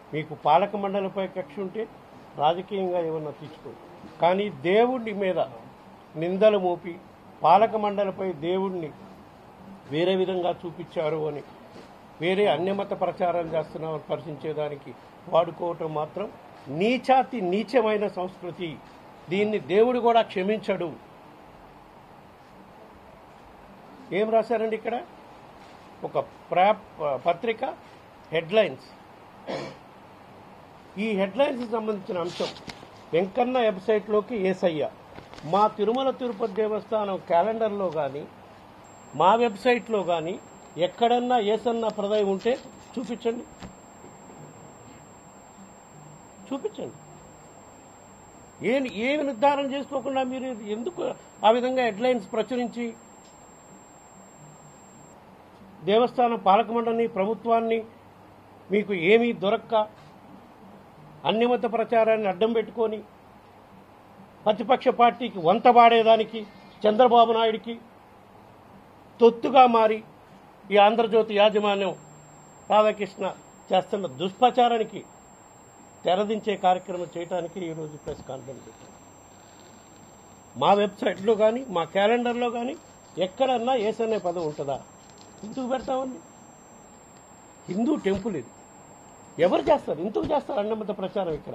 మీకు పాలక మండలిపై కక్ష ఉంటే రాజకీయంగా ఏమన్నా తీసుకో కానీ దేవుడి మీద నిందలు మోపి పాలక మండలిపై దేవుణ్ణి వేరే విధంగా చూపించారు అని వేరే అన్యమత ప్రచారం చేస్తున్నామని పరిశీలించేదానికి వాడుకోవటం మాత్రం నీచాతి నీచమైన సంస్కృతి దీన్ని దేవుడు కూడా క్షమించడు ఏం రాశారండి ఇక్కడ ఒక ప్రా పత్రిక హెడ్లైన్స్ ఈ హెడ్లైన్స్ సంబంధించిన అంశం వెంకన్న వెబ్సైట్లోకి ఏసయ్య మా తిరుమల తిరుపతి దేవస్థానం క్యాలెండర్లో కానీ మా వెబ్సైట్లో కానీ ఎక్కడన్నా ఏసన్న ప్రదయం ఉంటే చూపించండి చూపించండి ఏ ఏమి నిర్ధారణ చేసుకోకుండా మీరు ఎందుకు ఆ విధంగా హెడ్లైన్స్ ప్రచురించి దేవస్థానం పాలక మండలిని ప్రభుత్వాన్ని మీకు ఏమీ దొరక్క అన్యమత ప్రచారాన్ని అడ్డం పెట్టుకొని ప్రతిపక్ష పార్టీకి వంతబాడేదానికి చంద్రబాబు నాయుడికి తొత్తుగా మారి ఈ ఆంధ్రజ్యోతి యాజమాన్యం రాధాకృష్ణ చేస్తున్న దుష్ప్రచారానికి తెరదించే కార్యక్రమం చేయడానికి ఈరోజు ప్రెస్ కాన్ఫరెన్స్ పెట్టాం మా వెబ్సైట్లో కానీ మా క్యాలెండర్లో కానీ ఎక్కడన్నా ఏస్ అనే పదం ఉంటుందా ఎందుకు పెడతామండి హిందూ టెంపుల్ ఇది ఎవరు చేస్తారు ఎందుకు చేస్తారు అన్నమత ప్రచారం ఇక్కడ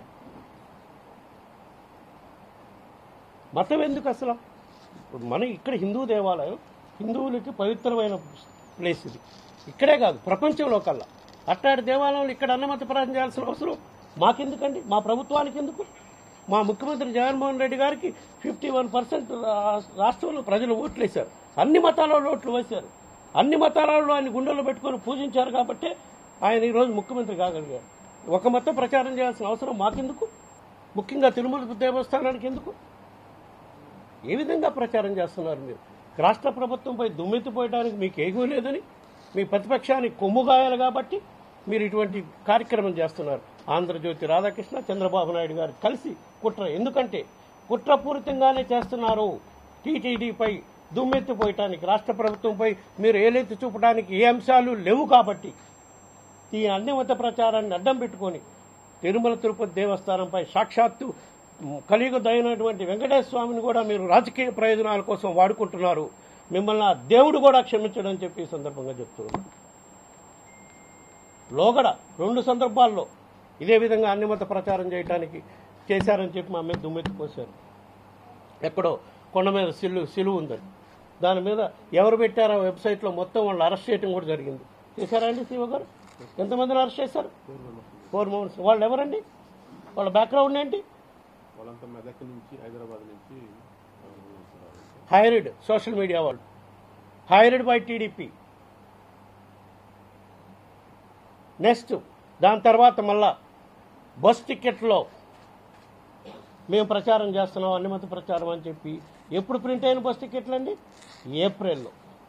మతం ఎందుకు అసలు ఇప్పుడు మన ఇక్కడ హిందూ దేవాలయం హిందువులకి పవిత్రమైన ప్లేస్ ఇది ఇక్కడే కాదు ప్రపంచంలో కల్లా అట్లాంటి దేవాలయాలు ఇక్కడ అన్నమత ప్రచారం చేయాల్సిన అవసరం మాకెందుకండి మా ప్రభుత్వానికి ఎందుకు మా ముఖ్యమంత్రి జగన్మోహన్ రెడ్డి గారికి ఫిఫ్టీ వన్ పర్సెంట్ రాష్ట్రంలో ప్రజలు ఓట్లేశారు అన్ని మతాలలో ఓట్లు వేశారు అన్ని మతాలలో ఆయన గుండెల్లో పెట్టుకొని పూజించారు కాబట్టి ఆయన ఈరోజు ముఖ్యమంత్రి కాగలిగారు ఒక మతం ప్రచారం చేయాల్సిన అవసరం మాకెందుకు ముఖ్యంగా తిరుమల దేవస్థానానికి ఎందుకు ఏ విధంగా ప్రచారం చేస్తున్నారు మీరు రాష్ట్ర ప్రభుత్వంపై దుమ్మెత్తిపోయడానికి మీకు ఏగూ లేదని మీ ప్రతిపక్షానికి కొమ్ముగాయాలి కాబట్టి మీరు ఇటువంటి కార్యక్రమం చేస్తున్నారు ఆంధ్రజ్యోతి రాధాకృష్ణ చంద్రబాబు నాయుడు గారు కలిసి కుట్ర ఎందుకంటే కుట్రపూరితంగానే చేస్తున్నారు టీటీడీపై దుమ్మెత్తిపోయటానికి రాష్ట్ర ప్రభుత్వంపై మీరు ఏలెత్తి చూపడానికి ఏ అంశాలు లేవు కాబట్టి ఈ అన్యమత ప్రచారాన్ని అడ్డం పెట్టుకొని తిరుమల తిరుపతి దేవస్థానంపై సాక్షాత్తు కలియుగదైనటువంటి వెంకటేశ్వర స్వామిని కూడా మీరు రాజకీయ ప్రయోజనాల కోసం వాడుకుంటున్నారు మిమ్మల్ని ఆ దేవుడు కూడా క్షమించడని చెప్పి ఈ సందర్భంగా చెప్తున్నాను లోగడ రెండు సందర్భాల్లో ఇదే విధంగా అన్యమత ప్రచారం చేయడానికి చేశారని చెప్పి మా మీద దుమ్మెత్తిపోశారు ఎక్కడో కొండ మీద సిల్లు సిలువు ఉందని దాని మీద ఎవరు పెట్టారో వెబ్సైట్లో మొత్తం వాళ్ళు అరెస్ట్ చేయడం కూడా జరిగింది చేశారా అండి శివ గారు ఎంతమందిని అరెస్ట్ చేశారు ఫోర్ మెంబర్స్ వాళ్ళు ఎవరండి వాళ్ళ బ్యాక్గ్రౌండ్ ఏంటి వాళ్ళంతా మెదక్ నుంచి హైదరాబాద్ నుంచి ఆ, ఉన్నారు. హైరిడ్ సోషల్ మీడియా వాళ్ళు హైరిడ్ బై టీడీపీ నెక్స్ట్ దాని తర్వాత మళ్ళా బస్ టికెట్లో మేము ప్రచారం చేస్తున్నాం అన్నిమత ప్రచారం అని చెప్పి ఎప్పుడు ప్రింట్ అయిన బస్ టికెట్లు అండి ఏప్రిల్లో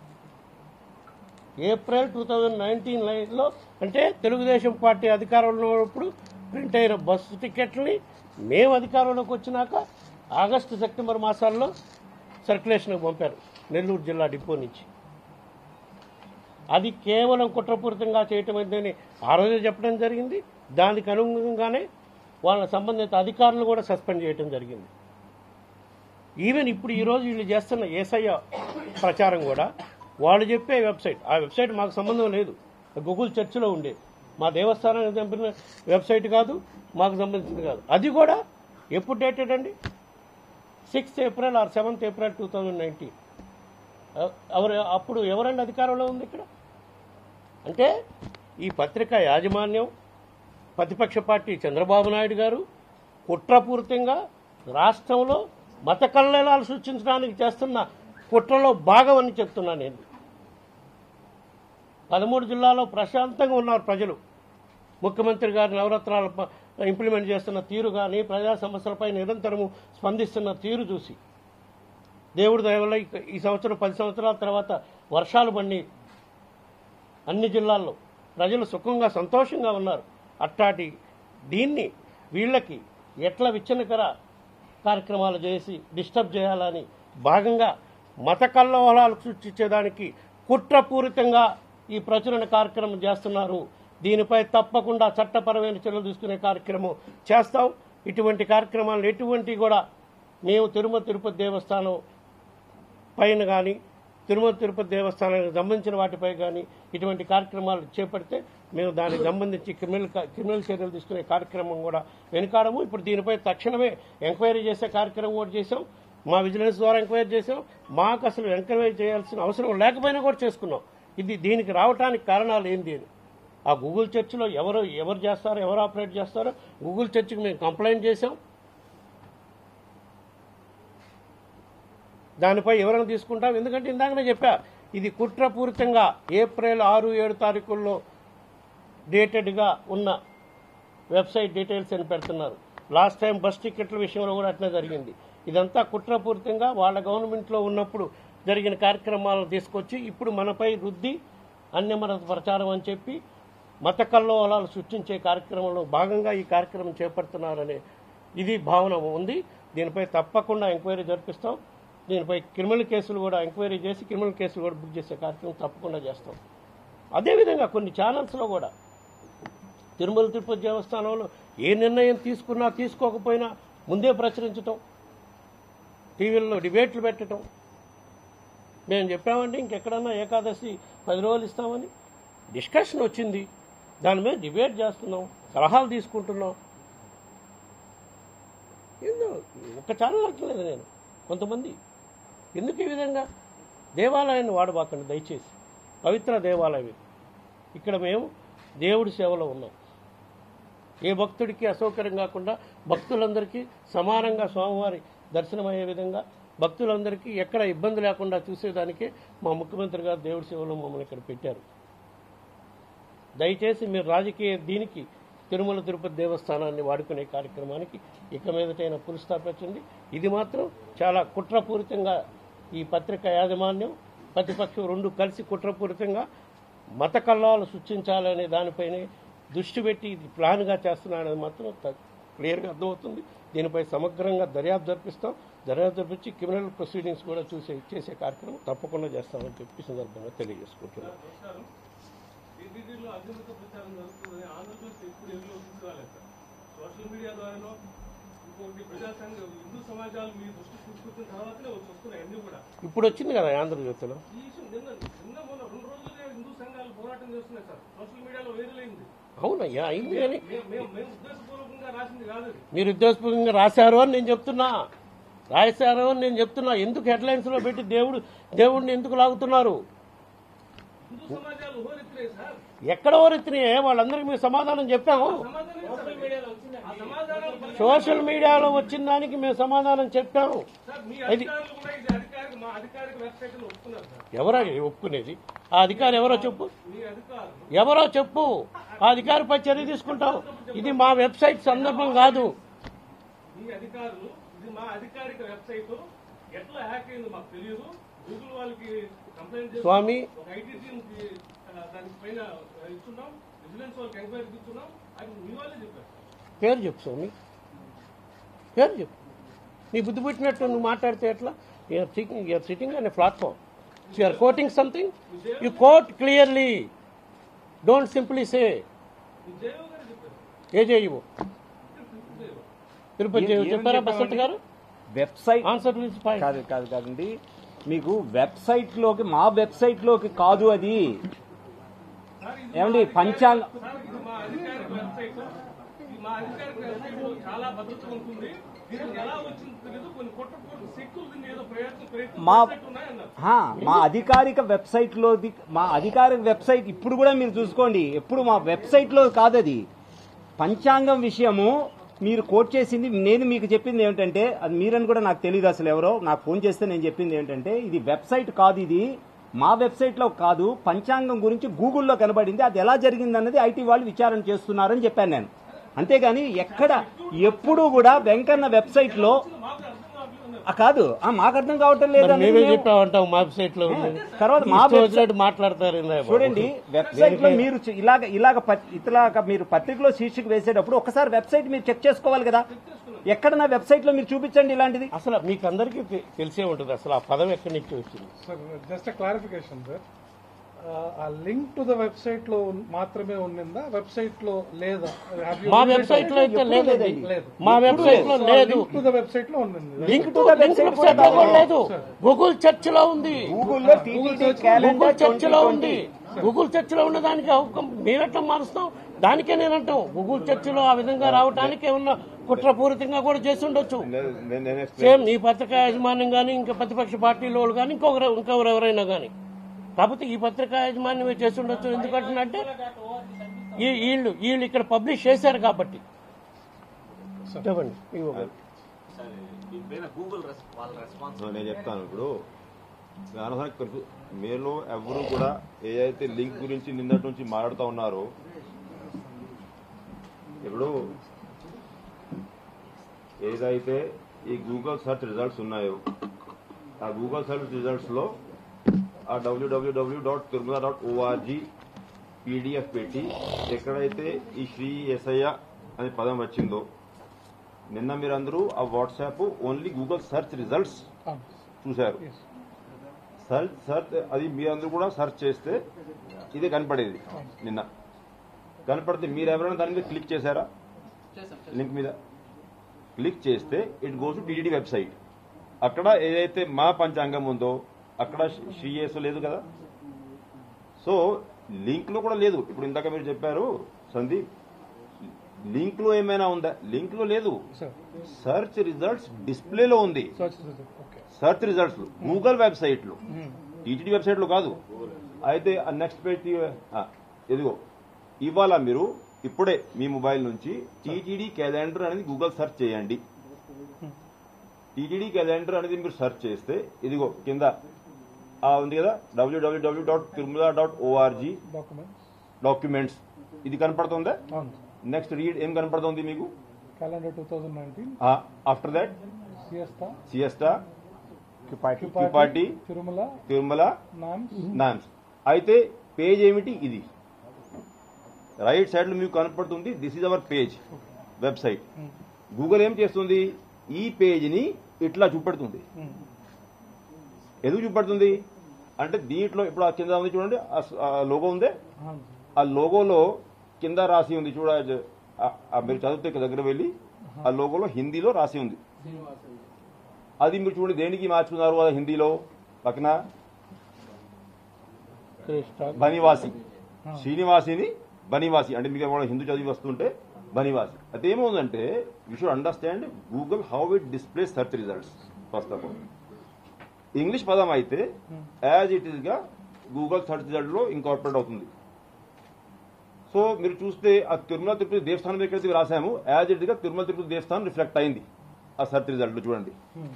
ఏప్రిల్ టూ థౌజండ్ నైన్టీన్ లైన్లో అంటే తెలుగుదేశం పార్టీ అధికారంలో ఉన్నప్పుడు ప్రింట్ అయిన బస్సు టికెట్లని మేము అధికారంలోకి వచ్చినాక ఆగస్టు సెప్టెంబర్ మాసాల్లో సర్క్యులేషన్కి పంపారు నెల్లూరు జిల్లా డిపో నుంచి అది కేవలం కుట్రపూరితంగా చేయటం ఏంటని ఆ రోజే చెప్పడం జరిగింది దానికి అనుగుణంగానే వాళ్ళ సంబంధిత అధికారులు కూడా సస్పెండ్ చేయటం జరిగింది ఈవెన్ ఇప్పుడు ఈరోజు వీళ్ళు చేస్తున్న ఏసయ్య ప్రచారం కూడా వాళ్ళు చెప్పే వెబ్సైట్ ఆ వెబ్సైట్ మాకు సంబంధం లేదు గూగుల్ చర్చిలో ఉండేది మా దేవస్థానానికి చంపిన వెబ్సైట్ కాదు మాకు సంబంధించింది కాదు అది కూడా ఎప్పుడు డేటెడ్ అండి sixth April or seventh April two thousand nineteen ఎవరు అప్పుడు ఎవరండి అధికారంలో ఉంది ఇక్కడ అంటే ఈ పత్రిక యాజమాన్యం ప్రతిపక్ష పార్టీ చంద్రబాబు నాయుడు గారు కుట్రపూరితంగా రాష్ట్రంలో మత కల్లోలాలు సృష్టించడానికి చేస్తున్న కుట్రలో భాగం అని చెప్తున్నాను నేను పదమూడు జిల్లాలో ప్రశాంతంగా ఉన్నారు ప్రజలు ముఖ్యమంత్రి గారి నవరత్నాలు ప- ఇంప్లిమెంట్ చేస్తున్న తీరు కానీ ప్రజా సమస్యలపై నిరంతరము స్పందిస్తున్న తీరు చూసి దేవుడి దయ వల్ల ఇక- ఈ సంవత్సరం పది సంవత్సరాల తర్వాత వర్షాలు పడి అన్ని జిల్లాల్లో ప్రజలు సుఖంగా సంతోషంగా ఉన్నారు అట్టాటి దీన్ని వీళ్ళకి ఎట్లా విచ్ఛిన్నకర కార్యక్రమాలు చేసి డిస్టర్బ్ చేయాలని భాగంగా మత కల్లోలాలు సృష్టించేదానికి కుట్రపూరితంగా ఈ ప్రచురణ కార్యక్రమం చేస్తున్నారు దీనిపై తప్పకుండా చట్టపరమైన చర్యలు తీసుకునే కార్యక్రమం చేస్తాం ఇటువంటి కార్యక్రమాలు ఎటువంటి కూడా మేము తిరుమల తిరుపతి దేవస్థానం పైన కానీ తిరుమల తిరుపతి దేవస్థానానికి సంబంధించిన వాటిపై కానీ ఇటువంటి కార్యక్రమాలు చేపడితే మేము దానికి సంబంధించి క్రిమినల్ కా- క్రిమినల్ చర్యలు తీసుకునే కార్యక్రమం కూడా వెనుకాడము ఇప్పుడు దీనిపై తక్షణమే ఎంక్వైరీ చేసే కార్యక్రమం కూడా చేసాం మా విజిలెన్స్ ద్వారా ఎంక్వైరీ చేసాం మాకు అసలు ఎంక్వైరీ చేయాల్సిన అవసరం లేకపోయినా కూడా చేసుకున్నాం ఇది దీనికి రావడానికి కారణాలు ఏంది అని ఆ గూగుల్ చర్చ్లో ఎవరు ఎవరు చేస్తారో ఎవరు ఆపరేట్ చేస్తారో గూగుల్ చర్చ్కి మేము కంప్లైంట్ చేసాం దానిపై ఎవరైనా తీసుకుంటాం ఎందుకంటే ఇందాకనే చెప్పా ఇది కుట్రపూరితంగా ఏప్రిల్ ఆరు ఏడు తారీఖుల్లో డేటెడ్గా ఉన్న వెబ్సైట్ డీటెయిల్స్ అని పెడుతున్నారు లాస్ట్ టైం బస్ టికెట్ల విషయంలో కూడా అట్లే జరిగింది ఇదంతా కుట్రపూరితంగా వాళ్ళ గవర్నమెంట్లో ఉన్నప్పుడు జరిగిన కార్యక్రమాలను తీసుకొచ్చి ఇప్పుడు మనపై రుద్ది అన్యమత ప్రచారం అని చెప్పి మత కల్లోలాలు సృష్టించే కార్యక్రమంలో భాగంగా ఈ కార్యక్రమం చేపడుతున్నారనే ఇది భావన ఉంది దీనిపై తప్పకుండా ఎంక్వైరీ జరిపిస్తాం దీనిపై క్రిమినల్ కేసులు కూడా ఎంక్వైరీ చేసి క్రిమినల్ కేసులు కూడా బుక్ చేసే కార్యక్రమం తప్పకుండా చేస్తాం అదేవిధంగా కొన్ని ఛానల్స్లో కూడా తిరుమల తిరుపతి దేవస్థానంలో ఏ నిర్ణయం తీసుకున్నా తీసుకోకపోయినా ముందే ప్రచురించటం టీవీల్లో డిబేట్లు పెట్టడం మేము చెప్పామంటే ఇంకెక్కడన్నా ఏకాదశి పది రోజులు ఇస్తామని డిస్కషన్ వచ్చింది దాని మీద డిబేట్ చేస్తున్నాం సలహాలు తీసుకుంటున్నాం ఏందో ఒక్క ఛానల్ అంటలేదు నేను కొంతమంది ఎందుకు ఈ విధంగా దేవాలయాన్ని వాడబాకండి దయచేసి పవిత్ర దేవాలయం ఇది. ఇక్కడ మేము దేవుడి సేవలో ఉన్నాం ఏ భక్తుడికి అసౌకర్యం కాకుండా భక్తులందరికీ సమానంగా స్వామివారి దర్శనమయ్యే విధంగా భక్తులందరికీ ఎక్కడ ఇబ్బంది లేకుండా చూసేదానికే మా ముఖ్యమంత్రి గారు దేవుడి సేవలో మమ్మల్ని ఇక్కడ పెట్టారు దయచేసి మీరు రాజకీయ దీనికి తిరుమల తిరుపతి దేవస్థానాన్ని వాడుకునే కార్యక్రమానికి ఇక మీదటైన పురస్థాపించండి ఇది మాత్రం చాలా కుట్రపూరితంగా ఈ పత్రిక యాజమాన్యం ప్రతిపక్షం రెండు కలిసి కుట్రపూరితంగా మత కల్లాలు సృష్టించాలనే దానిపైనే దృష్టి పెట్టి ఇది ప్లాన్గా చేస్తున్నారనేది మాత్రం త- క్లియర్గా అర్థమవుతుంది దీనిపై సమగ్రంగా దర్యాప్తు జరిపిస్తాం దర్యాప్తు జరిపించి క్రిమినల్ ప్రొసీడింగ్స్ కూడా చూసే చేసే కార్యక్రమం తప్పకుండా చేస్తామని చెప్పి ఈ సందర్భంగా తెలియజేసుకుంటున్నాను నమస్కారం టీటీడీలో అత్యంత ప్రచారం జరుగుతుందని ఆంధ్రప్రదేశ్ ఎప్పుడు ఎదురు తీసుకురాలేదు సార్ సోషల్ మీడియా ద్వారానో ఇంకోటి ప్రజా సంఘ హిందూ సమాజాలు మీ దృష్టి తీసుకొచ్చిన తర్వాతనే వచ్చి వస్తున్నాయి అన్ని కూడా ఇప్పుడు వచ్చింది కదా ఆంధ్రజ్యోతిలో ఈ విషయం నిన్న నిన్న మొన్న రెండు రోజులుగా హిందూ సంఘాలు పోరాటం చేస్తున్నాయి సార్ సోషల్ మీడియాలో వైరల్ అయింది అవునయ్యా అయింది కానీ మేము మేము మేము ఉద్దేశపూర్వకంగా రాసింది కాదు అది మీరు ఉద్దేశపూర్వకంగా రాశారు అని నేను చెప్తున్నా రాశారు అని నేను చెప్తున్నా ఎందుకు హెడ్లైన్స్ లో పెట్టి దేవుడు దేవుడిని ఎందుకు లాగుతున్నారు హిందూ సమాజాలు హోరెత్తినాయి సార్ ఎక్కడ ఓరెత్తినాయే వాళ్ళందరికీ మేము సమాధానం చెప్పాము సమాధానం సోషల్ మీడియాలో వచ్చింది ఆ సమాధానాలు పలి- సోషల్ మీడియాలో వచ్చిన దానికి మేము సమాధానం చెప్పాము సార్ మీ అధికారులు కూడా ఇది అధికారిక మా అధికారిక వెబ్సైట్ లో ఒప్పుకున్నారు సార్ ఎవరా ఒప్పుకునేది ఆ అధికారి ఎవరో చెప్పు మీ అధికారులు ఎవరో చెప్పు ఆ అధికారిపై చర్య తీసుకుంటాం ఇది మా వెబ్సైట్ సందర్భం కాదు మీ అధికారులు ఇది మా అధికారిక వెబ్సైట్ ఎట్లా హ్యాక్ అయిందో మాకు తెలియదు గూగుల్ వాళ్ళకి కంప్లైంట్ చేసి స్వామి ఒక ఐటీ టీమ్ కి ఆ, దానికి పైన ఇస్తున్నాం విజిలెన్స్ వాళ్ళకి ఎంక్వైరీ ఇస్తున్నాం అది మీ వాళ్ళే చెప్పారు పేరు చెప్పు స్వామి పేరు చెప్పు నీ బుద్ధి పుట్టినట్టు నువ్వు మాట్లాడితే ఎట్లా యూఆర్ సిటింగ్ యూఆర్ సిటింగ్ అనే platform you're quoting something you quote clearly don't simply say మీ జయో గారు చెప్పారు ఏ చేయవు జయో తిరుపతి చేయవు చెప్పారా బసంత్ గారు వెబ్సైట్ ఆన్సర్ దిస్ పాయింట్ కాదు కాదు కాదండి మీకు వెబ్సైట్ లోకి మా వెబ్సైట్ లోకి కాదు అది సార్ ఇది ఏమండి పంచాంగ సార్ ఇది మా అధికారిక వెబ్సైట్ ఇది మా అధికారిక వెబ్సైట్ లో చాలా భద్రత ఉంటుంది దీనికి ఎలా వచ్చింది తెలియదు కొన్ని కొట్ట కొట్ట శక్తులు దీన్ని ఏదో ప్రయత్నం ప్రయత్నం మా- చేసినట్టు ఉన్నాయన్నారు హా, మా అధికారిక వెబ్సైట్ లో మా అధికారిక వెబ్సైట్ ఇప్పుడు కూడా మీరు చూసుకోండి ఎప్పుడు మా వెబ్సైట్ లో కాదు అది పంచాంగం విషయము మీరు కోట్ చేసింది నేను మీకు చెప్పింది ఏమిటంటే అది మీరని కూడా నాకు తెలియదు అసలు ఎవరో నాకు ఫోన్ చేస్తే నేను చెప్పింది ఏంటంటే ఇది వెబ్సైట్ కాదు ఇది మా వెబ్సైట్ లో కాదు పంచాంగం గురించి గూగుల్లో కనబడింది అది ఎలా జరిగింది అన్నది ఐటీ వాళ్ళు విచారణ చేస్తున్నారని చెప్పాను నేను అంతేగాని ఎక్కడ ఎప్పుడు కూడా వెంకన్న వెబ్సైట్ లో మాకు అర్థం కావట్లేదు అన్నారు ఆ, కాదు ఆ, మాకు అర్థం కావటం లేదు మరి అనేది మేమే మేము- చెప్పామంటాం మా వెబ్సైట్ లో ఉంది. తర్వాత మా ఇష్టం వెబ్సైట్ వచ్చినట్టు మాట్లాడతారు ఏందా బాబు? చూడండి వెబ్సైట్ లో మీరు చ- ఇలాగ ఇలాగ ప- ఇట్లాగ మీరు పత్రికలో శీర్షిక వేసేటప్పుడు ఒకసారి వెబ్సైట్ మీరు చెక్ చేసుకోవాలి కదా ఎక్కడ నా వెబ్సైట్ లో మీరు చూపించండి ఇలాంటిది అసలు మీకు అందరికీ తె- తెలిసే ఉంటుంది అసలు ఆ పదం ఎక్కడి నుంచి వచ్చింది Sir, just a clarification, sir. ఆ లింక్ టు ద వెబ్సైట్ లో ఉన్- మాత్రమే ఉన్నిందా వెబ్సైట్ లో లేదా Have you మా visited- వెబ్సైట్ లో అయితే ఎప్పుడూ లేదండి లేదండి. లేదు మా వెబ్సైట్ లో So, ఆ లేదు లింక్ టు ద వెబ్సైట్ లో ఉన్నింది link to to the link website website లో కూడా లేదు గూగుల్ చర్చ్ లో ఉంది గూగుల్లో TTD calendar Google search twenty లో ఉంది గూగుల్ చర్చ్ లో ఉన్న దానికి అవకం- మీరెట్లా మారుస్తాం దానికే నేను అంటాం గూగుల్ చర్చ్ లో ఆ విధంగా రావడానికి ఏమన్నా కుట్రపూరితంగా కూడా చేసి ఉండొచ్చు సేమ్ ఈ పత్రికా యాజమాన్యం కానీ ఇంకా ప్రతిపక్ష పార్టీలో వాళ్ళు కానీ ఇంకొకరు ఇంకొకరు ఎవరైనా కానీ కాకపోతే ఈ పత్రికా యాజమాన్యం చేసి ఉండొచ్చు ఎందుకంటే ఈ వీళ్ళు వీళ్ళు ఇక్కడ పబ్లిష్ చేశారు కాబట్టి చెప్పండి ఇవ్వండి. సో నేను చెప్తాను ఇప్పుడు అనవసరంగా కన్ఫ్యూ- మీలో ఎవరు కూడా ఏ అయితే లింక్ గురించి నిన్నటి నుంచి మాట్లాడుతూ ఉన్నారో ఇప్పుడు ఏదైతే ఈ గూగుల్ సెర్చ్ రిజల్ట్స్ ఉన్నాయో ఆ గూగుల్ సెర్చ్ రిజల్ట్స్ లో ఆ WWW dot Tirumala dot ORG PDF పెట్టి ఎక్కడైతే ఈ శ్రీ ఎస్ఐయ అనే పదం వచ్చిందో నిన్న మీరందరూ ఆ WhatsApp only Google search results చూశారు సెర్చ్ సెర్చ్ అది మీరందరూ కూడా సెర్చ్ చేస్తే ఇదే కనపడేది నిన్న కనపడితే మీరు ఎవరైనా దాని మీద క్లిక్ చేశారా లింక్ మీద క్లిక్ చేస్తే it goes to TTD website అక్కడ ఏదైతే మా పంచాంగం ఉందో అక్కడ శ్రీయేసు లేదు కదా సో లింక్ లో కూడా లేదు ఇప్పుడు ఇందాక మీరు చెప్పారు సందీప్ లింక్ లో ఏమైనా ఉందా లింక్ లో లేదు సార్ సెర్చ్ రిజల్ట్స్ డిస్ప్లేలో ఉంది search okay search results Google website లో టీటీడీ వెబ్సైట్ లో కాదు అయితే నెక్స్ట్ పేజ్ ఇదిగో ఇవాళ మీరు ఇప్పుడే మీ మొబైల్ నుంచి టీటీడీ క్యాలెండర్ అనేది గూగుల్ సెర్చ్ చేయండి టీటీడీ క్యాలెండర్ అనేది మీరు సెర్చ్ చేస్తే ఇదిగో కింద ఆ ఉంది కదా WWW dot Tirumala dot ORG documents documents ఇది కనపడుతుందా అవును నెక్స్ట్ రీడ్ ఏం కనపడుతుంది మీకు calendar two thousand nineteen after that సిఎస్తా సిఎస్టా క్యూపాటి క్యూపాటి తిరుమల తిరుమల నామ్స్ నామ్స్ అయితే పేజ్ ఏమిటి ఇది రైట్ సైడ్ లో మీకు కనపడుతుంది this is our page website Google ఏం చేస్తుంది ఈ పేజ్ ని ఇట్లా చూపెడుతుంది ఎందుకు చూపెడుతుంది అంటే దీంట్లో ఇప్పుడు ఆ కింద ఉంది చూడండి ఆ లోగో ఉంది ఆ లోగోలో కింద రాసి ఉంది చూడ ఆ- ఆ మీరు చదివితే ఇక్కడ దగ్గర వెళ్ళి ఆ లోగోలో హిందీలో రాసి ఉంది అది మీరు చూడండి దేనికి మార్చుకున్నారు అది హిందీలో పక్కన క్రిస్టల్ బనివాసి శ్రీనివాసిని బనివాసి అంటే మీకు ఎవరైనా హిందూ చదివి వస్తుంటే బనివాసి అయితే ఏమవుతుందంటే you should understand Google how it display search results first of all English పదం అయితే యాజ్ ఇట్ ఈస్ గా గూగుల్ సెర్చ్ రిజల్ట్ లో ఇంకార్పొరేట్ అవుతుంది సో మీరు చూస్తే ఆ తిరుమల తిరుపతి దేవస్థానం ఎక్కడైతే రాసాము యాజ్ ఇట్ గా తిరుమల తిరుపతి దేవస్థానం రిఫ్లెక్ట్ అయింది ఆ సెర్చ్ రిజల్ట్ లో చూడండి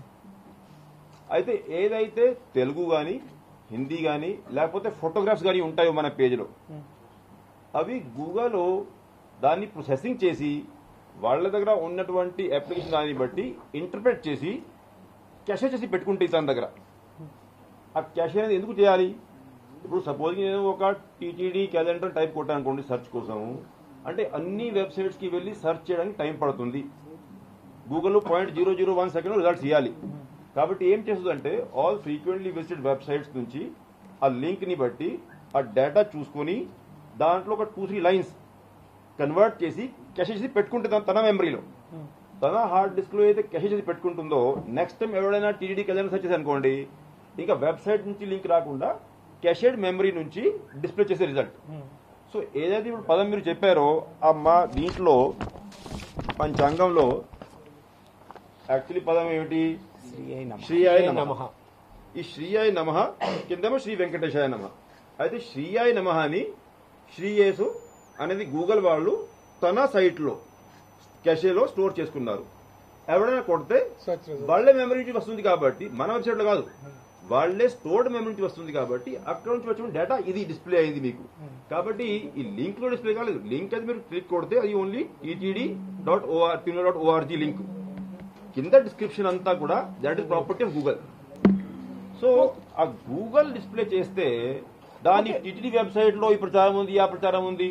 అయితే ఏదైతే తెలుగు గాని హిందీ గాని లేకపోతే ఫోటోగ్రాఫ్స్ గాని ఉంటాయో మన పేజీలో అవి గూగుల్ దాన్ని ప్రొసెసింగ్ చేసి వాళ్ళ దగ్గర ఉన్నటువంటి అప్లికేషన్ దాన్ని బట్టి ఇంటర్ప్రెట్ చేసి క్యాషే చేసి పెట్టుకుంటే తన దగ్గర ఆ క్యాష్ అనేది ఎందుకు చేయాలి ఇప్పుడు సపోజ్ నేను ఒక టీటీడీ క్యాలెండర్ టైప్ కొట్టాను అనుకోండి సెర్చ్ కోసము అంటే అన్ని వెబ్సైట్స్ కి వెళ్ళి సెర్చ్ చేయడానికి టైం పడుతుంది గూగుల్లో point zero zero one second results ఇవ్వాలి కాబట్టి ఏం చేస్తుందంటే ఆల్ ఫ్రీక్వెంట్లీ విజిటెడ్ వెబ్సైట్స్ నుంచి ఆ లింక్ ని బట్టి ఆ డేటా చూసుకొని దాంట్లో ఒక టూ త్రీ లైన్స్ కన్వర్ట్ చేసి క్యాష్ చేసి పెట్టుకుంటే తన- తన మెమరీలో తన హార్డ్ డిస్క్ లో అయితే క్యాష్ చేసి పెట్టుకుంటుందో నెక్స్ట్ టైం ఎవరైనా టీడీ క్యాలెండర్ సెర్చ్ చేసి అనుకోండి ఇంకా వెబ్సైట్ నుంచి లింక్ రాకుండా క్యాషెడ్ మెమరీ నుంచి డిస్ప్లే చేసే రిజల్ట్ సో ఏదైతే ఇప్పుడు పదం మీరు చెప్పారో ఆ మా దీంట్లో పంచాంగంలో యాక్చువల్లీ పదం ఏమిటి శ్రీయాయ నమ నమః ఈ శ్రీయాయ నమ కిందేమో శ్రీ వెంకటేశాయ నమ అయితే శ్రీయాయ నమ అని శ్రీయేసు అనేది గూగుల్ వాళ్ళు తన సైట్ లో కెషేలో స్టోర్ చేసుకున్నారు ఎవరైనా కొడితే సర్చ్ రిజల్ట్ వాళ్ళే మెమరీ నుంచి వస్తుంది కాబట్టి మన వెబ్సైట్ లో కాదు వాళ్ళే స్టోర్డ్ మెమరీ నుంచి వస్తుంది కాబట్టి అక్కడ నుంచి వచ్చిన డేటా ఇది డిస్ప్లే అయింది మీకు కాబట్టి ఈ లింక్ లో డిస్ప్లే కాలేదు లింక్ అది మీరు క్లిక్ కొడితే అది ఓన్లీ ఈటీడీ dot OR dot ORG link కింద డిస్క్రిప్షన్ అంతా కూడా that is property of Google so ఆ గూగుల్ డిస్ప్లే చేస్తే దాని టిటిడి వెబ్సైట్ లో ఈ ప్రచారం ఉంది ఆ ప్రచారం ఉంది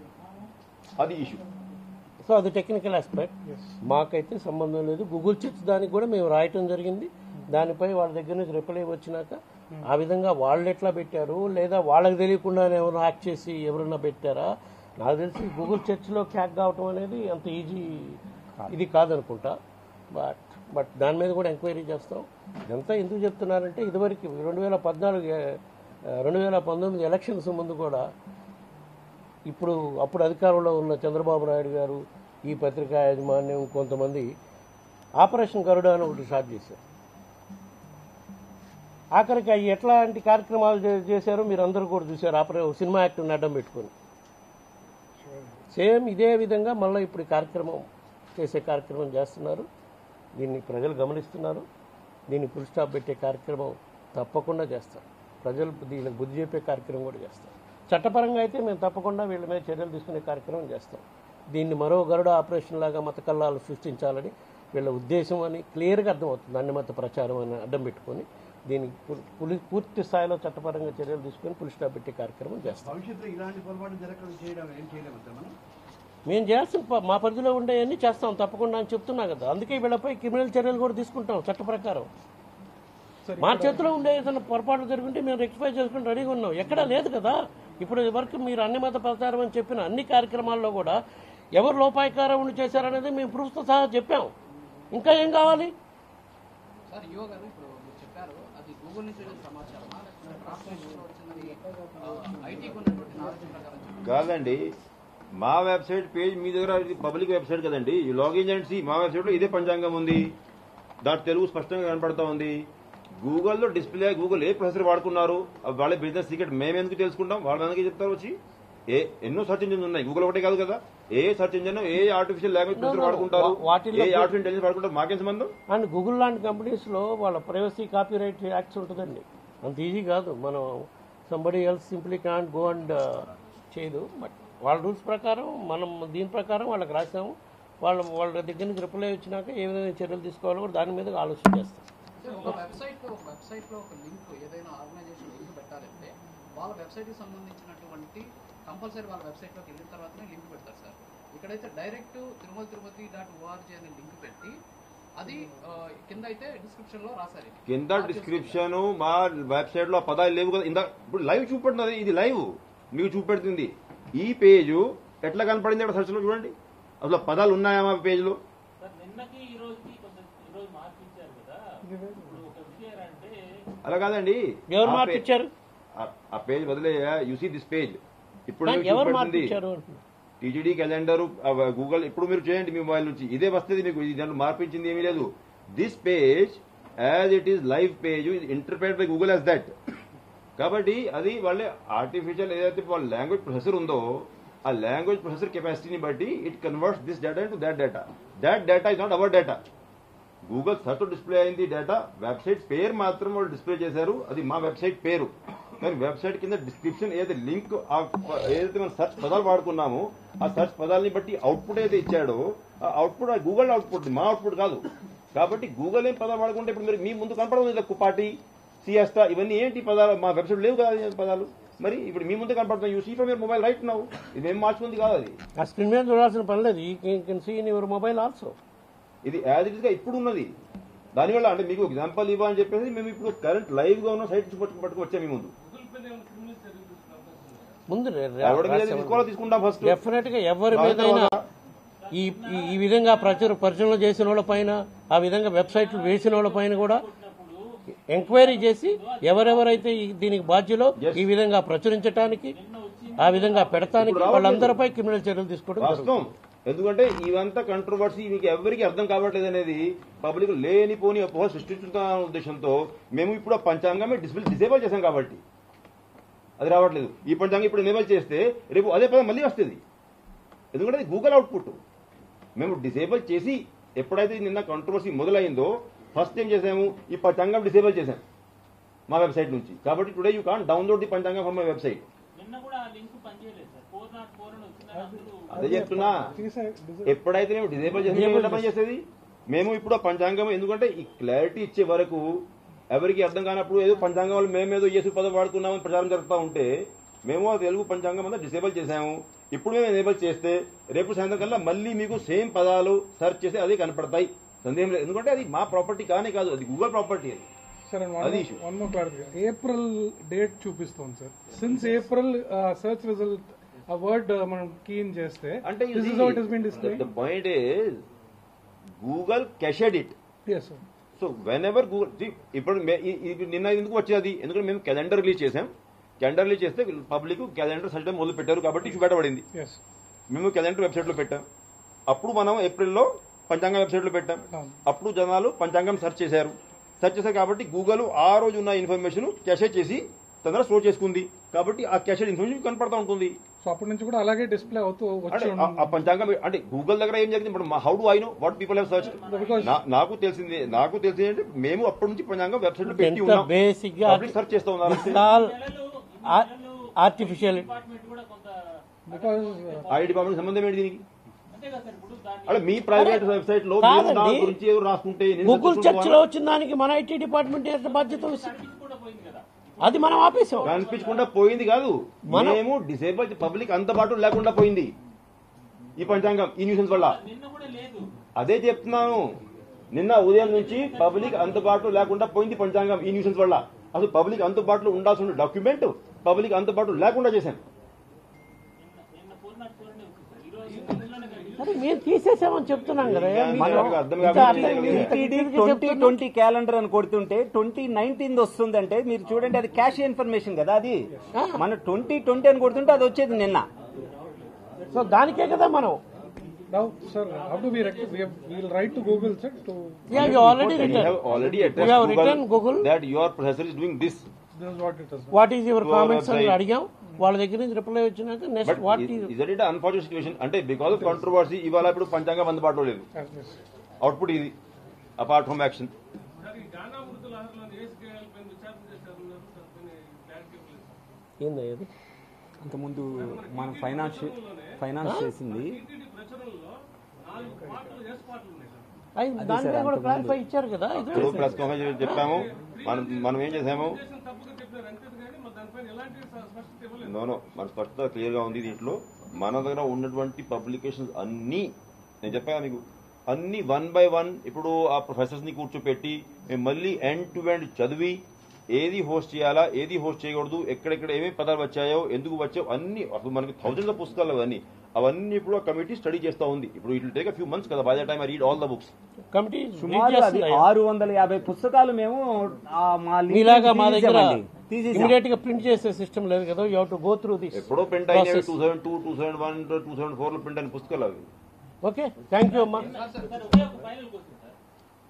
అది ఇష్యూ సో అది టెక్నికల్ ఆస్పెక్ట్ మాకైతే సంబంధం లేదు గూగుల్ చిట్స్ దానికి కూడా మేము రాయటం జరిగింది దానిపై వాళ్ళ దగ్గర నుంచి రిప్లై వచ్చినాక ఆ విధంగా వాళ్ళు ఎట్లా పెట్టారు లేదా వాళ్ళకి తెలియకుండానే ఎవరైనా యాక్ట్ చేసి ఎవరైనా పెట్టారా నాకు తెలిసి గూగుల్ సెర్చ్లో క్యాక్ కావటం అనేది అంత ఈజీ ఇది కాదనుకుంటా బట్ బట్ దాని మీద కూడా ఎంక్వైరీ చేస్తాం ఇదంతా ఎందుకు చెప్తున్నారంటే ఇదివరకు రెండు వేల పద్నాలుగు రెండు వేల పంతొమ్మిది ఎలక్షన్స్ ముందు కూడా ఇప్పుడు అప్పుడు అధికారంలో ఉన్న చంద్రబాబు నాయుడు గారు ఈ పత్రికా యాజమాన్యం కొంతమంది ఆపరేషన్ గరుడ అని ఒకటి స్టార్ట్ చేశారు ఆఖరికి అవి ఎట్లాంటి కార్యక్రమాలు చే- చేశారో మీరు అందరూ కూడా చూశారు ఆపరే సినిమా యాక్టర్ని అడ్డం పెట్టుకొని సేమ్ ఇదే విధంగా మళ్ళీ ఇప్పుడు ఈ కార్యక్రమం చేసే కార్యక్రమం చేస్తున్నారు దీన్ని ప్రజలు గమనిస్తున్నారు దీన్ని ఫుల్ స్టాప్ పెట్టే కార్యక్రమం తప్పకుండా చేస్తారు ప్రజలు దీనికి బుద్ధి చెప్పే కార్యక్రమం కూడా చేస్తాం చట్టపరంగా అయితే మేము తప్పకుండా వీళ్ళ మీద చర్యలు తీసుకునే కార్యక్రమం చేస్తాం దీన్ని మరో గరుడ ఆపరేషన్ లాగా మత కల్లాలు సృష్టించాలని వీళ్ళ ఉద్దేశం అని క్లియర్గా అర్థమవుతుంది అన్యమత ప్రచారం అని అడ్డం పెట్టుకొని దీనికి పు- పులి- పూర్తి స్థాయిలో చట్టపరంగా చర్యలు తీసుకొని పులి స్టాప్ పెట్టే కార్యక్రమం చేస్తాం భవిష్యత్తులో ఇలాంటి పొరపాటు జరగకుండా చేయడం ఏం చేయలేము సార్ మనం మేము చేయాల్సిన ప- మా పరిధిలో ఉండేవన్నీ చేస్తాం తప్పకుండా అని చెప్తున్నా కదా అందుకే వీళ్ళపై క్రిమినల్ చర్యలు కూడా తీసుకుంటాం చట్ట ప్రకారం మా చేతిలో ఉండే ఏదైనా పొరపాటు జరుగుంటే మేము రెక్టిఫై చేసుకుని రెడీగా ఉన్నాం ఎక్కడా లేదు కదా ఇప్పుడు వరకు మీరు అన్ని మత ప్రచారం అని చెప్పిన అన్ని కార్యక్రమాల్లో కూడా ఎవరు లోపాయకారం ఉండి చేశారనేది మేము ప్రూఫ్తో సహా చెప్పాం ఇంకా ఏం కావాలి సార్ యువ గారు ఇప్పుడు మీరు చెప్పారు అది గూగుల్ నుంచి వచ్చిన సమాచారమా లేకపోతే ట్రాన్స్లేషన్ వచ్చినది ఐటీకి ఉన్నటువంటి నాలెడ్జ్ ప్రకారం చెప్పారు కాదండి మా వెబ్సైట్ పేజ్ మీ దగ్గర ఇది పబ్లిక్ వెబ్సైట్ కదండి ఈ లాగిన్ చేయండి see, మా వెబ్సైట్ లో ఇదే పంచాంగం ఉంది దాంట్లో తెలుగు స్పష్టంగా కనపడతా ఉంది గూగుల్లో డిస్ప్లే గూగుల్ ఏ ప్రొసెసర్ వాడుకున్నారు అవి వాళ్ళ బిజినెస్ సీక్రెట్ మేము ఎందుకు తెలుసుకుంటాం వాళ్ళ ఎందుకు చెప్తారు వచ్చి ఏ ఎన్నో సర్చ్ ఇంజిన్స్ ఉన్నాయి గూగుల్ ఒకటే కాదు కదా a search engine a artificial language processor వాడుకుంటారు వా- వాటిల్లో ఏ ఆర్టిఫిషియల్ ఇంటెలిజెన్స్ వాడుకుంటారు మాకేం సంబంధం అండ్ గూగుల్ లాంటి కంపెనీస్లో వాళ్ళ ప్రైవసీ కాపీ రైట్ యాక్ట్స్ ఉంటుందండి అంత ఈజీ కాదు మనం somebody else simply can't go and చేయదు బట్ వాళ్ళ రూల్స్ ప్రకారం మనం దీని ప్రకారం వాళ్ళకి రాసాము వాళ్ళ వాళ్ళ దగ్గర నుంచి రిప్లై వచ్చినాక ఏ విధంగా చర్యలు తీసుకోవాలో కూడా దాని మీద ఆలోచన చేస్తాం అంటే ఒక వెబ్సైట్ ఒక వెబ్సైట్ లో ఒక లింక్ ఏదైనా ఆర్గనైజేషన్ లింక్ పెట్టాలంటే వాళ్ళ వెబ్సైట్ కి సంబంధించినటువంటి కంపల్సరీ వాళ్ళ వెబ్సైట్ లోకి వెళ్ళిన తర్వాతనే లింక్ పెడతారు సార్ ఇక్కడైతే direct Tirumala Tirupati dot ORG అనే లింక్ పెట్టి అది ఆ, కింద అయితే డిస్క్రిప్షన్ లో రాశారు ఇది. కింద మార్చేసి డిస్క్రిప్షన్ మా వెబ్సైట్ లో ఆ పదాలు లేవు కదా ఇందా ఇప్పుడు లైవ్ చూపెడుతున్నది ఇది లైవ్ మీకు చూపెడుతుంది ఈ పేజ్ ఎట్లా కనపడింది అక్కడ సెర్చ్ లో చూడండి అసలు ఆ పదాలు ఉన్నాయా మా పేజ్ లో నిన్నకి ఈ రోజుకి కొంచెం ఈ రోజు మార్పించారు కదా ఇప్పుడు ఒక విషయం అంటే అలా కాదండి ఎవరు ఆ పే- మార్పిచ్చారు ఆ- ఆ పేజ్ వదిలే యు సీ దిస్ పేజ్ ఇప్పుడు నాకు మీకు ఎవరు చూపెడుతుంది మార్పిచ్చారు అంటున్నా. టీజీడీ క్యాలెండర్ గూగుల్ ఇప్పుడు మీరు చేయండి మీ మొబైల్ నుంచి ఇదే వస్తుంది మీకు ఇది దాంట్లో మార్పించింది ఏమీ లేదు this page as it is live page interpret by Google as that కాబట్టి అది వాళ్ళ ఆర్టిఫిషియల్ ఏదైతే వాళ్ళ లాంగ్వేజ్ ప్రొసెసర్ ఉందో ఆ లాంగ్వేజ్ ప్రొసెసర్ కెపాసిటీని బట్టి it converts this data into that data that data is not our data Google search display అయింది డేటా వెబ్సైట్ పేరు మాత్రం వాళ్ళు డిస్ప్లే చేశారు అది మా వెబ్సైట్ పేరు కానీ వెబ్సైట్ కింద డిస్క్రిప్షన్ ఏదైతే లింక్ ఏదైతే మనం సెర్చ్ పదాలు వాడుకున్నామో ఆ సెర్చ్ పదాలని బట్టి అవుట్పుట్ ఏదైతే ఇచ్చాడో ఆ అవుట్పుట్ ఆ గూగుల్ అవుట్పుట్ మా అవుట్పుట్ కాదు కాబట్టి గూగుల్ ఏం పదాలు వాడుకుంటే ఇప్పుడు మీరు మీ ముందు కనపడదు ఇలా కుపాటి సిఎస్టా ఇవన్నీ ఏంటి పదాలు మా వెబ్సైట్ లేవు కదా ఈ పదాలు మరి ఇప్పుడు మీ ముందే కనపడుతున్నాయి you see from your mobile right now ఇది మేము మార్చుకుంది కాదు అది ఆ స్క్రీన్ మీద చూడాల్సిన పని లేదు ఈ can see in your mobile also ఇది యాజ్ ఇట్ గా ఇప్పుడు ఉన్నది దానివల్ల అంటే మీకు ఎగ్జాంపుల్ ఇవ్వని చెప్పేసి మేము ఇప్పుడు కరెంట్ లైవ్ గా ఉన్న సైట్ పట్టుకు పట్టుకు వచ్చాము మీ ముందు గూగుల్ పే ఏమైనా క్రిమినల్ చర్యలు తీసుకునే అవకాశం ఉందా? ముందు ఎవరి మీద తీసుకోవాలో తీసుకుంటాం ఫస్ట్ డెఫినెట్ గా ఎవరి మీదైనా ఈ ఈ- ఈ విధంగా ప్రచుర పరిచయం చేసిన వాళ్ళ పైన ఆ విధంగా వెబ్సైట్లు వేసిన వాళ్ళ పైన కూడా ఎంక్వైరీ చేసి ఎవరెవరైతే ఈ- దీనికి బాధ్యులో ఈ విధంగా ప్రచురించడానికి ఆ విధంగా పెడతానికి వాళ్ళందరిపై క్రిమినల్ చర్యలు తీసుకోవడం జరుగుతుంది. వాస్తవం ఎందుకంటే ఇవంతా కంట్రవర్సీ మీకు ఎవరికి అర్థం కావట్లేదు అనేది పబ్లిక్ లేనిపోని అపోహ సృష్టించుతున్న ఉద్దేశంతో మేము ఇప్పుడు ఆ పంచాంగమే డిస్ప్లే డిసేబుల్ చేశాం కాబట్టి అది రావట్లేదు ఈ పంచాంగం ఇప్పుడు ఎనేబుల్ చేస్తే రేపు అదే పదం మళ్ళీ వస్తుంది ఎందుకంటే అది గూగుల్ అవుట్పుట్ మేము డిసేబుల్ చేసి ఎప్పుడైతే నిన్న కంట్రవర్సీ మొదలైందో ఫస్ట్ ఏం చేసాము ఈ పంచాంగం డిసేబుల్ చేశాం మా వెబ్సైట్ నుంచి కాబట్టి today you can download the panchangam from my website నిన్న కూడా ఆ లింక్ పనిచేయలేదు సార్ ఫోర్ నాట్ ఫోర్ అని వచ్చిందని అందరూ అదే చెప్తున్నా తీసే ఎప్పుడైతే మేము డిజేబుల్ చేసి మేము ఎలా పనిచేసేది మేము ఇప్పుడు ఆ పంచాంగం ఎందుకంటే ఈ క్లారిటీ ఇచ్చే వరకు ఎవరికి అర్థం కానప్పుడు ఏదో పంచాంగం వాళ్ళు మేమేదో యేసు పదం వాడుకున్నామని ప్రచారం జరుగుతూ ఉంటే మేము ఆ తెలుగు పంచాంగం అంతా డిసేబుల్ చేసాము ఇప్పుడు మేము ఎనేబుల్ చేస్తే రేపు సాయంత్రం కల్లా మళ్ళీ మీకు సేమ్ పదాలు సెర్చ్ చేసి అదే కనపడతాయి సందేహం లేదు ఎందుకంటే అది మా ప్రాపర్టీ కానే కాదు అది గూగుల్ ప్రాపర్టీ అది సార్ అది issue. One more clarity April date చూపిస్తుంది sir since April search result ఆ వర్డ్ మనం కీన్ చేస్తే అంటే this is how it has been display the point is Google cached it yes sir so whenever Google ఇప్పుడు మే- ఈ- ఇది నిన్న ఎందుకు వచ్చేది ఎందుకంటే మేము క్యాలెండర్ రిలీజ్ చేసాం క్యాలెండర్ రిలీజ్ చేస్తే పబ్లిక్ క్యాలెండర్ సర్చ్ మొదలు పెట్టారు కాబట్టి ఇష్యూ పెట్టబడింది ఎస్ మేము క్యాలెండర్ వెబ్సైట్ లో పెట్టాం అప్పుడు మనం ఏప్రిల్లో పంచాంగం వెబ్సైట్ లో పెట్టాం అవును. అప్పుడు జనాలు పంచాంగం సెర్చ్ చేశారు సెర్చ్ చేశారు కాబట్టి గూగుల్ ఆ రోజు ఉన్న ఇన్ఫర్మేషన్ క్యాషెట్ చేసి తొందరగా స్టోర్ చేసుకుంది కాబట్టి ఆ క్యాషెట్ ఇన్ఫర్మేషన్ కనపడతా ఉంటుంది సో అప్పటి నుంచి కూడా అలాగే డిస్ప్లే అవుతూ అంటే వచ్చి ఆ- ఆ పంచాంగం అంటే గూగుల్ దగ్గర ఏం జరిగింది ఇప్పుడు how do I know what people have search నాకు తెలిసింది నాకు తెలిసింది అంటే మేము అప్పటి నుంచి పంచాంగం వెబ్సైట్ లో పెట్టి ఎంత ఉన్నాం బేసిక్ గా పబ్లిక్ సెర్చ్ చేస్తూ ఉన్నారు ఆల్ ఆర్టిఫిషియల్ డిపార్ట్మెంట్ కూడా కొంత బికాస్ ఐ డిపార్ట్మెంట్ సంబంధం ఏంటి దీనికి అంతే కదా సార్ ఇప్పుడు దాన్ని అంటే మీ ప్రైవేట్ వెబ్సైట్ లో మీరు నా కాదండి. గురించి ఏదో రాసుకుంటే నేను గూగుల్ search చర్చ్ లో చేసుకుంటూ వచ్చిన దానికి మన ఐటీ డిపార్ట్మెంట్ ఎంత బాధ్యత వహిస్తుంది? కూడా పోయింది కదా అది మనం ఆపేసాం కనిపించకుండా పోయింది కాదు మనం- మేము డిసేబుల్ పబ్లిక్ అందుబాటు లేకుండా పోయింది ఈ పంచాంగం ఈ న్యూసెన్స్ వల్ల నిన్న కూడా లేదు అదే చెప్తున్నాను నిన్న ఉదయం నుంచి పబ్లిక్ అందుబాటులో లేకుండా పోయింది పంచాంగం ఈ న్యూసెన్స్ వల్ల అసలు పబ్లిక్ అందుబాటులో ఉండాల్సిన డాక్యుమెంట్ పబ్లిక్ అందుబాటులో లేకుండా చేశాను నిన్న ఫోర్ నాట్ ఫోర్ అనే వచ్చింది సార్ ఈ రోజు ఇందులోనే కనిపిస్తుంది. అది మేము తీసేసామని చెప్తున్నాం కదా మీకు మనకు అర్థం ఇంకా కాకపోతే అర్థం లేదు. ఇంత టీటీడీ detail గా ట్వంటీ చెప్తున్నాం. ట్వంటీ క్యాలెండర్ అని కొడుతుంటే ట్వంటీ నైన్టీన్ వస్తుందంటే మీరు చూడండి అది క్యాష్ ఇన్ఫర్మేషన్ కదా అది మన ట్వంటీ ట్వంటీ అని కొడుతుంటే అది వచ్చేది నిన్న సో దానికే కదా మనం now sir how do we will write to Google sir to already We return have already We addressed have Google, written Google. that your processor is doing this. This is what it is what is your To our comments అని website. అడిగాం వాళ్ళ దగ్గర నుంచి reply వచ్చినాక But next వాట్ is, is is it an unfortunate situation? అంటే because of controversy ఇవాళ ఇప్పుడు పంచాంగం అందుబాటులో లేదు అవుట్పుట్ ఇది అపార్ట్ ఫ్రమ్ యాక్షన్ సార్ ఈ గానా మృత లహరిలోని ఏసుకేఎల్ పైన విచారణ చేశారన్నారు దానిపైన క్లారిటీ ఇవ్వలేదు ఏంది అది అంతకుముందు మన ఫైనాన్స్ ఫైనాన్స్ చేసింది టీటీడీ ప్రచురణలో నాలుగు పాటలు ఏసు పాటలు ఉన్నాయి సార్ అది దానిపై కూడా క్లారిఫై ఇచ్చారు కదా ఇది ఇప్పుడు ప్రెస్ కాన్ఫరెన్స్ చెప్పాము మనం మనం ఏం చేసాము చేసిన తప్పుగా చెప్పినారు అంతే కానీ మరి దానిపైన ఎలాంటి స్ప- స్పష్టత ఇవ్వలేదు నోనో మన స్పష్టత క్లియర్ గా ఉంది దీంట్లో మన దగ్గర ఉన్నటువంటి పబ్లికేషన్స్ అన్ని నేను చెప్పాను మీకు అన్ని వన్ బై వన్ ఇప్పుడు ఆ ప్రొఫెసర్స్ ని కూర్చోపెట్టి మేము మళ్ళీ ఎండ్ టు ఎండ్ చదివి ఏది హోస్ట్ చేయాలా ఏది హోస్ట్ చేయకూడదు ఎక్కడెక్కడ ఏమేమి పదాలు వచ్చాయో ఎందుకు వచ్చాయో అన్ని అసలు మనకి థౌజండ్స్ ఆఫ్ పుస్తకాలు అవన్నీ అవన్నీ ఇప్పుడు ఆ కమిటీ స్టడీ చేస్తా ఉంది ఇప్పుడు ఇట్ టేక్ ఫ్యూ మంత్స్ కదా by the time I read all the books committee సుమారు అది ఆరు వందల యాభై పుస్తకాలు మేము ఆ మా లింక్ మీలాగా మా దగ్గర తీసేసామండి. తీసేసాం ఇమీడియట్ గా ప్రింట్ చేసే సిస్టమ్ లేదు కదా you to go through this ఎప్పుడో ప్రింట్ అయినవి two thousand two two thousand one two thousand four లో ప్రింట్ అయిన పుస్తకాలు అవి ఓకే థ్యాంక్ యూ అమ్మా సార్ ఒకే ఒక ఫైనల్ క్వశ్చన్ సార్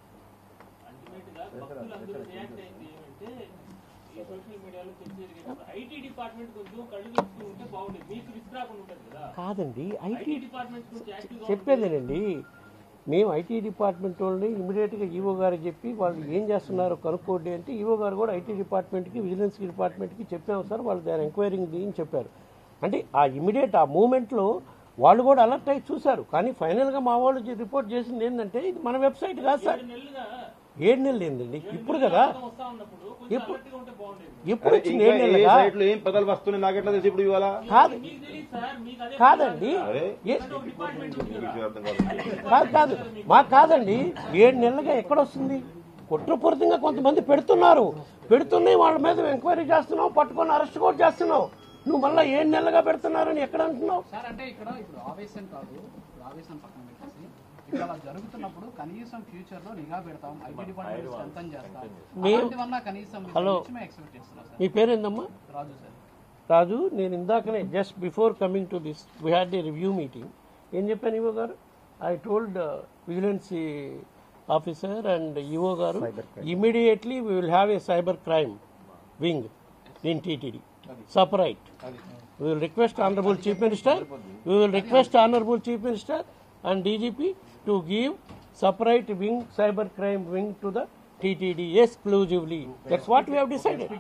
అల్టిమేట్ గా భక్తులందరూ రియాక్ట్ అయింది ఏమంటే ఈ సోషల్ మీడియాలో చర్చ జరిగేటప్పుడు ఐటీ డిపార్ట్మెంట్ కొంచెం కళ్ళు తెచ్చుకుని ఉంటే బాగుండేది మీకు రిస్క్ రాకుండా ఉంటుంది కదా కాదండి ఐటీ ఐటీ డిపార్ట్మెంట్ కొంచెం యాక్టివ్ గా చెప్పేదేనండి మేము ఐటీ డిపార్ట్మెంట్ వాళ్ళని ఇమీడియట్గా ఈవో గారికి చెప్పి వాళ్ళు ఏం చేస్తున్నారో కనుక్కోండి అంటే ఈవో గారు కూడా ఐటీ డిపార్ట్మెంట్కి విజిలెన్స్ డిపార్ట్మెంట్కి చెప్పాము సార్ వాళ్ళు దాని ఎంక్వైరింగ్ అని చెప్పారు అంటే ఆ ఇమీడియట్ ఆ మూమెంట్లో వాళ్ళు కూడా అలర్ట్ అయి చూశారు కానీ ఫైనల్గా మా వాళ్ళు జి- రిపోర్ట్ చేసింది ఏంటంటే ఇది మన వెబ్సైట్ కాదు సార్ నెలలుగా ఏడు నెలలు ఏందండి ఇప్పుడు కదా వస్తా ఉన్నప్పుడు కొంచెం ఎప్పుడు అలర్ట్ గా ఉంటే బాగుండేది ఇప్పుడు అరే వచ్చింది ఇంకా ఏడు ఏ నెలలుగా సైట్ లో ఏం పదాలు వస్తున్నాయి నాకెట్లా తెలిసి ఇప్పుడు ఇవాళ కాదు మీకు తెలియదు సార్ మీకు అదే కాదండి అరే ఏ- డిపార్ట్మెంట్ ఉంది కదా మీకు అర్థం కాదు కాదు కాదు మాకు కాదండి ఏడు నెలలుగా ఎక్కడొస్తుంది కుట్రపూరితంగా కొంతమంది పెడుతున్నారు పెడుతున్నాయి వాళ్ళ మీద ఎంక్వైరీ చేస్తున్నావు పట్టుకొని అరెస్ట్ కూడా చేస్తున్నావు నువ్వు మళ్ళీ ఏడు నెలలుగా పెడుతున్నారని ఎక్కడ అంటున్నావు సార్ అంటే ఇక్కడ ఇప్పుడు ఆవేశం కాదు ఇప్పుడు ఆవేశం పక్కన పెట్టేసి ఇక్కడ అలా జరుగుతున్నప్పుడు కనీసం ఫ్యూచర్ లో నిఘా పెడతాం ఐటీ డిపార్ట్మెంట్ స్ట్రెంథన్ చేస్తాం మేము- అలాంటివన్నా కనీసం మీ హలో. నుంచి మేము ఎక్స్పెక్ట్ చేస్తున్నాం సార్ మీ పేరేందమ్మా రాజు సార్ రాజు నేను ఇందాకనే just before coming to this we had a review meeting ఏం చెప్పాను EO garu I told vigilance officer and EO garu immediately we will have a cyber crime wing in TTD separate we will request honorable chief minister we will request honorable chief minister and dgp to give separate wing cyber crime wing to the ttd exclusively that's what we have decided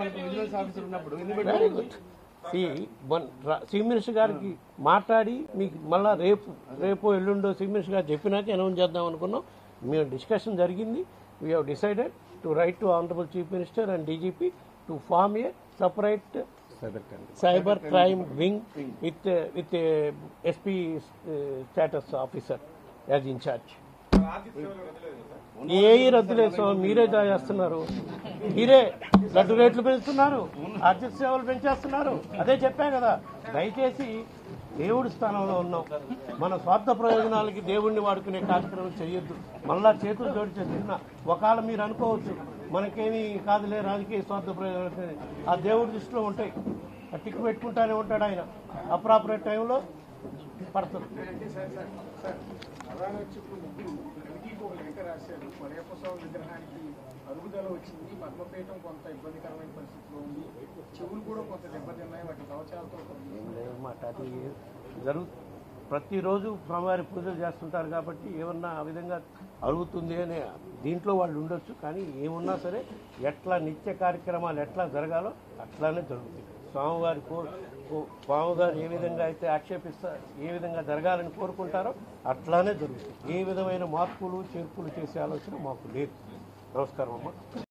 very good one chief minister గారికి మాట్లాడి మీకు మళ్ళా రేపు రేపు ఎల్లుండో chief minister గారు చెప్పినాక announce చేద్దాం అనుకున్నాం మేము డిస్కషన్ జరిగింది we have decided to write to honourable chief minister and DGP to form a separate cyber crime wing with with SP status officer as incharge ఏ రద్దు లేదు స్వామి మీరే చేస్తున్నారు మీరే లడ్డు రేట్లు పెంచుతున్నారు ఆర్థిక సేవలు పెంచేస్తున్నారు అదే చెప్పా కదా దయచేసి దేవుడి స్థానంలో ఉన్నాం మన స్వార్థ ప్రయోజనాలకి దేవుణ్ణి వాడుకునే కార్యక్రమం చేయొద్దు మళ్ళా చేతులు జోడించే చిన్న ఒకవేళ మీరు అనుకోవచ్చు మనకేమీ కాదులే రాజకీయ స్వార్థ ప్రయోజనాలు ఆ దేవుడి దృష్టిలో ఉంటాయి ఆ టిక్కు పెట్టుకుంటానే ఉంటాడు ఆయన అప్రాపరేట్ టైంలో పడుతుంది ప్రధాన వచ్చి ఇప్పుడు ముగ్గురు రవికి ఒక లేఖ రాశారు మలయప్పస్వామి విగ్రహానికి అరుగుదల వచ్చింది పద్మపీఠం కొంత ఇబ్బందికరమైన పరిస్థితిలో ఉంది చెవులు కూడా కొంత దెబ్బతిన్నాయి వాటి కవచాలతో మాట అది జరుగు ప్రతిరోజు స్వామివారి పూజలు చేస్తుంటారు కాబట్టి ఏమన్నా ఆ విధంగా అరుగుతుంది అనే దీంట్లో వాళ్ళు ఉండొచ్చు కానీ ఏమున్నా సరే ఎట్లా నిత్య కార్యక్రమాలు ఎట్లా జరగాలో అట్లానే జరుగుతాయి స్వామివారి కో కో- స్వామివారు ఏ విధంగా అయితే ఆక్షేపిస్తారు ఏ విధంగా జరగాలని కోరుకుంటారో అట్లానే జరుగుతుంది ఏ విధమైన మార్పులు చేర్పులు చేసే ఆలోచన మాకు లేదు నమస్కారం అమ్మా